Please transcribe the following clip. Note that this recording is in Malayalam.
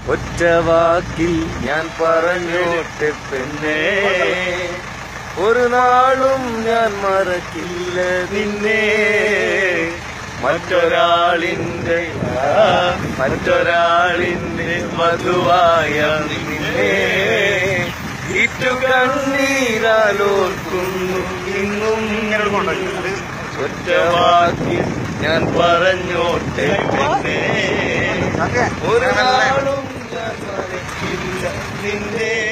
ഒറ്റ വാക്കിൽ ഞാൻ പറഞ്ഞോട്ടെ പെണ്ണേ ഒരു നാളും ഞാൻ മറക്കില്ല നിന്നെ മറ്റൊരാളിന്റെ ആ, മറ്റൊരാളിന്റെ മധുവായ നിന്നെ ഇറ്റു കണ്ണീരാലോർക്കുന്നു ഇന്നും ഒറ്റ വാക്കിൽ ഞാൻ പറഞ്ഞോട്ടെ പെണ്ണേ ഓക്കെ ഒരു നാളും ഞാൻ മറക്കില്ല നിന്നെ